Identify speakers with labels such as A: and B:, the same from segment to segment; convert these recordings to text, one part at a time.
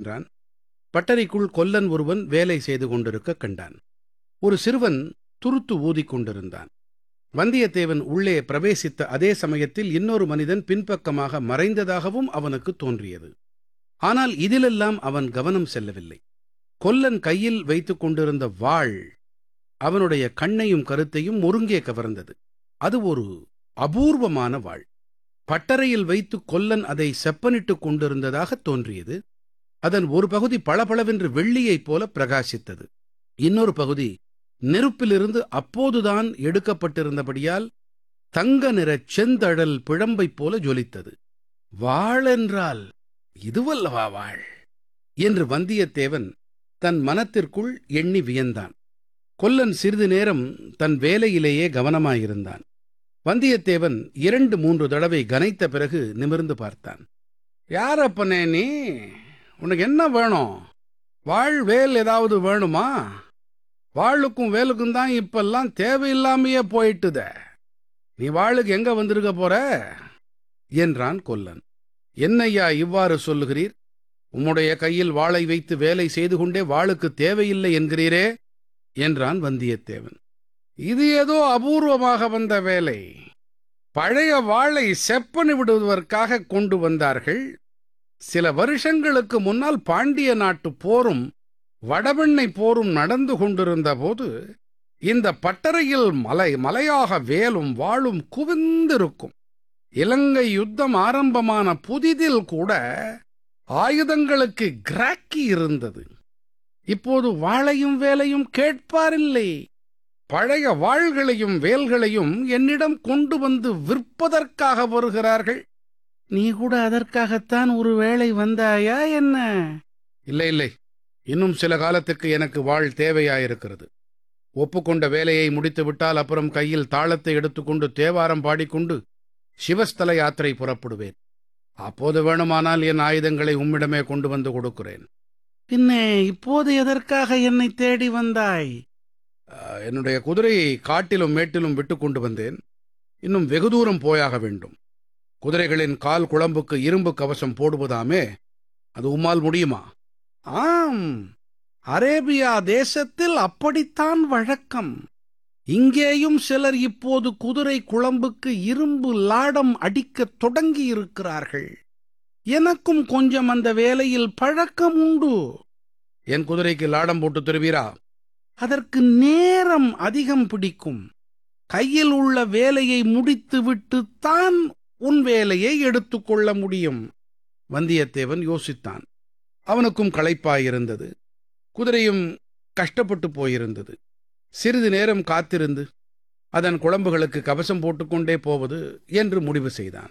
A: சென்றான் பட்டறைக்குள் கொல்லன் ஒருவன் வேலை செய்து கொண்டிருக்க கண்டான் ஒரு சிறுவன் துருத்து ஊதிக் கொண்டிருந்தான் வந்தியத்தேவன் உள்ளே பிரவேசித்த அதே சமயத்தில் இன்னொரு மனிதன் பின்பக்கமாக மறைந்ததாகவும் அவனுக்கு தோன்றியது ஆனால் இதிலெல்லாம் அவன் கவனம் செல்லவில்லை கொல்லன் கையில் வைத்துக் கொண்டிருந்த வாள் அவனுடைய கண்ணையும் கருத்தையும் ஒருங்கே கவர்ந்தது அது ஒரு அபூர்வமான வாள் பட்டறையில் வைத்து கொல்லன் அதை செப்பனிட்டுக் கொண்டிருந்ததாக தோன்றியது அதன் ஒரு பகுதி பளபளவென்று வெள்ளியைப் போல பிரகாசித்தது இன்னொரு பகுதி நெருப்பிலிருந்து அப்போதுதான் எடுக்கப்பட்டிருந்தபடியால் தங்க நிறச் செந்தழல் பிழம்பைப் போல ஜொலித்தது வாளென்றால் இதுவல்லவா வாள் என்று வந்தியத்தேவன் தன் மனத்திற்குள் எண்ணி வியந்தான் கொல்லன் சிறிது நேரம் தன் வேலையிலேயே கவனமாயிருந்தான் வந்தியத்தேவன் இரண்டு மூன்று தடவை கனைத்த பிறகு நிமிர்ந்து பார்த்தான் யார் அப்பனே நீ உனக்கு என்ன வேணும் வாழ் வேல் ஏதாவது வேணுமா வாளுக்கும் வேலுக்கும் தான் இப்பெல்லாம் தேவையில்லாமையே போயிட்டுத நீ வாளுக்கு எங்க வந்திருக்க போற என்றான் கொல்லன் என்னையா இவ்வாறு சொல்லுகிறீர் உம்முடைய கையில் வாளை வைத்து வேலை செய்து கொண்டே வாளுக்கு தேவையில்லை என்கிறீரே என்றான் வந்தியத்தேவன் இது ஏதோ அபூர்வமாக வந்த வேலை பழைய வாளை செப்பனி விடுவதற்காக கொண்டு வந்தார்கள் சில வருஷங்களுக்கு முன்னால் பாண்டிய நாட்டு போரும் வடபெண்ணை போரும் நடந்து கொண்டிருந்த போது இந்த பட்டறையில் மலை மலையாக வேலும் வாளும் குவிந்திருக்கும் இலங்கை யுத்தம் ஆரம்பமான புதிதில் கூட ஆயுதங்களுக்கு கிராக்கி இருந்தது இப்போது வாளையும் வேலையும் கேட்பாரில்லை பழைய வாள்களையும் வேல்களையும் என்னிடம் கொண்டு வந்து விற்பதற்காக வருகிறார்கள் நீ கூட அதற்காகத்தான் ஒரு வேளை வந்தாயா என்ன இல்லை இல்லை இன்னும் சில காலத்துக்கு எனக்கு வாழ் தேவையாயிருக்கிறது ஒப்புக்கொண்ட வேலையை முடித்துவிட்டால் அப்புறம் கையில் தாளத்தை எடுத்துக்கொண்டு தேவாரம் பாடிக்கொண்டு சிவஸ்தல யாத்திரை புறப்படுவேன் அப்போது வேணுமானால் என் ஆயுதங்களை உம்மிடமே கொண்டு வந்து கொடுக்கிறேன் பின்னே இப்போது எதற்காக என்னை தேடி வந்தாய் என்னுடைய குதிரையை காட்டிலும் மேட்டிலும் விட்டு கொண்டு வந்தேன் இன்னும் வெகு தூரம் போயாக வேண்டும் குதிரைகளின் கால் குழம்புக்கு இரும்பு கவசம் போடுவதாமே அது உம்மால் முடியுமா ஆம் அரேபியா தேசத்தில் அப்படித்தான் வழக்கம் இங்கேயும் சிலர் இப்போது குதிரை குழம்புக்கு இரும்பு லாடம் அடிக்கத் தொடங்கி இருக்கிறார்கள் எனக்கும் கொஞ்சம் அந்த வேலையில் பழக்கம் உண்டு என் குதிரைக்கு லாடம் போட்டு தருவீரா அதற்கு நேரம் அதிகம் பிடிக்கும் கையில் உள்ள வேலையை முடித்துவிட்டுத்தான் உன் வேலையை எடுத்துக்கொள்ள முடியும் வந்தியத்தேவன் யோசித்தான் அவனுக்கும் களைப்பாயிருந்தது குதிரையும் கஷ்டப்பட்டு போயிருந்தது சிறிது நேரம் காத்திருந்து அதன் குழம்புகளுக்கு கவசம் போட்டுக்கொண்டே போவது என்று முடிவு செய்தான்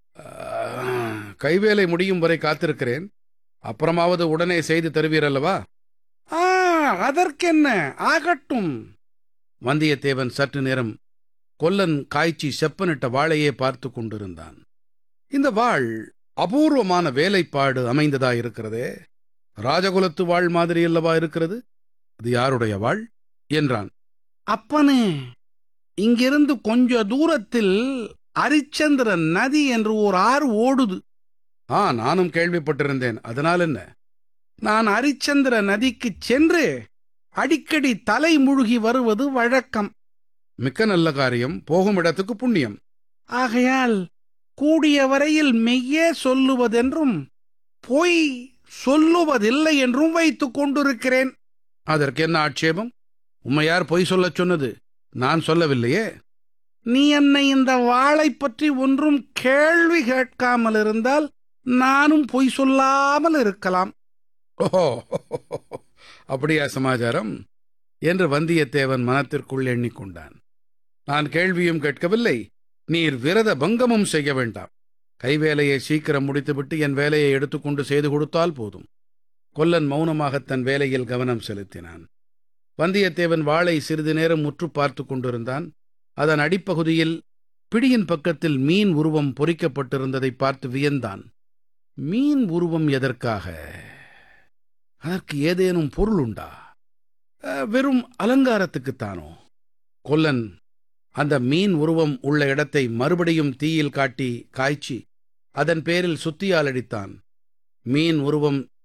A: கைவேலை முடியும் வரை காத்திருக்கிறேன் அப்புறமாவது உடனே செய்து தருவீரல்லவா ஆ அதற்கென்ன ஆகட்டும் வந்தியத்தேவன் சற்று நேரம் கொல்லன் காய்ச்சி செப்பனிட்ட வாளையே பார்த்து கொண்டிருந்தான் இந்த வாள் அபூர்வமான வேலைப்பாடு அமைந்ததாயிருக்கிறதே ராஜகுலத்து வாழ் மாதிரி அல்லவா இருக்கிறது இது யாருடைய வாழ் என்றான் அப்பனே இங்கிருந்து கொஞ்ச தூரத்தில் அரிச்சந்திர நதி என்று ஓர் ஆறு ஓடுது ஆ நானும் கேள்விப்பட்டிருந்தேன் அதனால் என்ன நான் அரிச்சந்திர நதிக்கு சென்று அடிக்கடி தலை முழுகி வருவது வழக்கம் மிக்க நல்ல காரியம் போகும் இடத்துக்கு புண்ணியம் ஆகையால் கூடிய வரையில் மெய்யே சொல்லுவதென்றும் பொய் சொல்லுவதில்லை என்றும் வைத்துக் கொண்டிருக்கிறேன் அதற்கு என்ன ஆட்சேபம் உம்மையார் பொய் சொல்லச் சொன்னது நான் சொல்லவில்லையே நீ என்னை இந்த வாளை பற்றி ஒன்றும் கேள்வி கேட்காமல் இருந்தால் நானும் பொய் சொல்லாமல் இருக்கலாம் ஓஹோ அப்படியா சமாச்சாரம் என்று வந்தியத்தேவன் மனத்திற்குள் எண்ணிக்கொண்டான் நான் கேள்வியும் கேட்கவில்லை நீர் விரத பங்கமும் செய்ய வேண்டாம் கைவேலையை சீக்கிரம் முடித்துவிட்டு என் வேலையை எடுத்துக்கொண்டு செய்து கொடுத்தால் போதும் கொல்லன் மௌனமாக தன் வேலையில் கவனம் செலுத்தினான் வந்தியத்தேவன் வாளை சிறிது நேரம் முற்று பார்த்து கொண்டிருந்தான் அதன் அடிப்பகுதியில் பிடியின் பக்கத்தில் மீன் உருவம் பொறிக்கப்பட்டிருந்ததை பார்த்து வியந்தான் மீன் உருவம் எதற்காக அதற்கு ஏதேனும் பொருள் உண்டா வெறும் அலங்காரத்துக்குத்தானோ கொல்லன் அந்த மீன் உருவம் உள்ள இடத்தை மறுபடியும் தீயில் காட்டி காய்ச்சி அதன் பேரில் சுத்தியால் அடித்தான் மீன் உருவம்